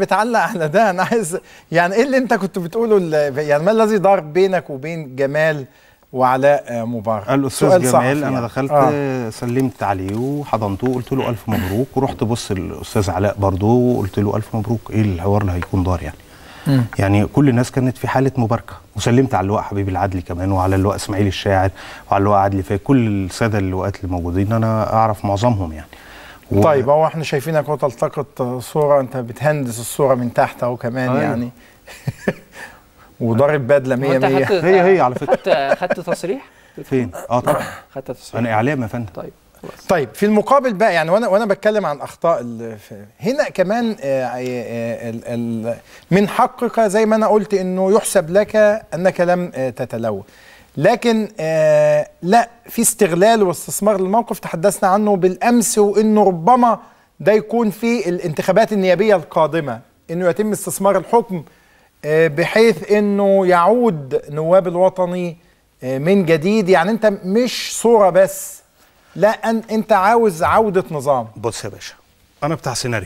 بتعلق على ده انا عايز يعني ايه اللي انت كنت بتقوله ال- يعني ما الذي دار بينك وبين جمال وعلاء آه، مبارك الاستاذ سؤال جمال صحفي انا يعني. دخلت آه. آه. سلمت عليه وحضنته قلت له الف مبروك ورحت بص الاستاذ علاء برضه وقلت له الف مبروك ايه الحوار اللي هيكون دار يعني مم. يعني كل الناس كانت في حاله مباركه وسلمت على اللواء حبيب العدلي كمان وعلى اللواء اسماعيل الشاعر وعلى اللواء عدلي فايق كل الساده اللواءات اللي موجودين انا اعرف معظمهم يعني و- طيب هو احنا شايفينك اهو تلتقط صوره انت بتهندس الصوره من تحت اهو كمان أيوة. يعني وضارب بدله 100 وأنت 100 خدت- هي هي على فكره خدت خدت تصريح فين اه طبعا خدت تصريح انا اعلام يا فندم طيب خلاص طيب في المقابل بقى يعني وانا وانا بتكلم عن اخطاء ال- في- هنا كمان آه، آه، ال- ال- من حقك زي ما انا قلت انه يحسب لك انك لم آه، تتلون لكن آه، لا في استغلال واستثمار للموقف تحدثنا عنه بالامس وانه ربما ده يكون في الانتخابات النيابيه القادمه انه يتم استثمار الحكم آه، بحيث انه يعود نواب الوطني آه، من جديد يعني انت مش صوره بس لا أن انت عاوز عوده نظام بص يا باشا انا بتاع سيناريو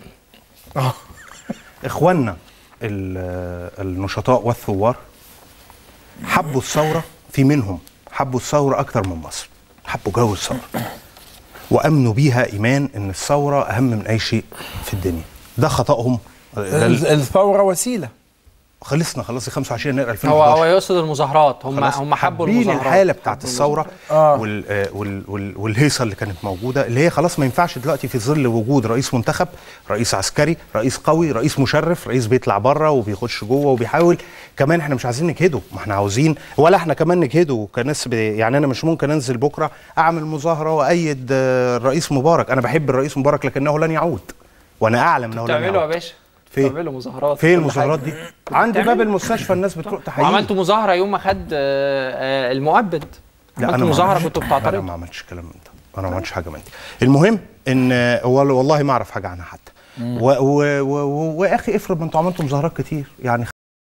اخواننا ال- النشطاء والثوار حبوا الثوره في منهم حبوا الثوره اكتر من مصر حبوا جو الثوره وامنوا بيها ايمان ان الثوره اهم من اي شيء في الدنيا ده خطاهم ده ال- ال- الثوره وسيله خلصنا خلاص 25 يناير هو 2011 هو يقصد المظاهرات هم خلاص هم حبوا حابين المظاهرات الحاله بتاعت حبوا الثوره آه. وال آه وال وال والهيصه اللي كانت موجوده اللي هي خلاص ما ينفعش دلوقتي في ظل وجود رئيس منتخب رئيس عسكري رئيس قوي رئيس مشرف رئيس بيطلع بره وبيخش جوه وبيحاول كمان احنا مش عايزين نجهده ما احنا عاوزين ولا احنا كمان نجهده كناس ب- يعني انا مش ممكن انزل بكره اعمل مظاهره وايد آه، الرئيس مبارك انا بحب الرئيس مبارك لكنه لن يعود وانا اعلم انه لن بتعملوا يا يعود باشا فين؟ بتعملوا مظاهرات فين كل المظاهرات حاجة. دي عند بتعمل؟ باب المستشفى الناس بتروح تحيي وعملتوا مظاهره يوم ما خد آه، آه، المؤبد عملتوا ما مظاهره عملتش- كنتوا انا بتعترضوا ما عملتش كلام من ده انا ما عملتش حاجه من دي المهم ان وال- والله ما اعرف حاجه عنها حتى و- و- و- و- واخي افرض ما انتوا عملتوا مظاهرات كتير يعني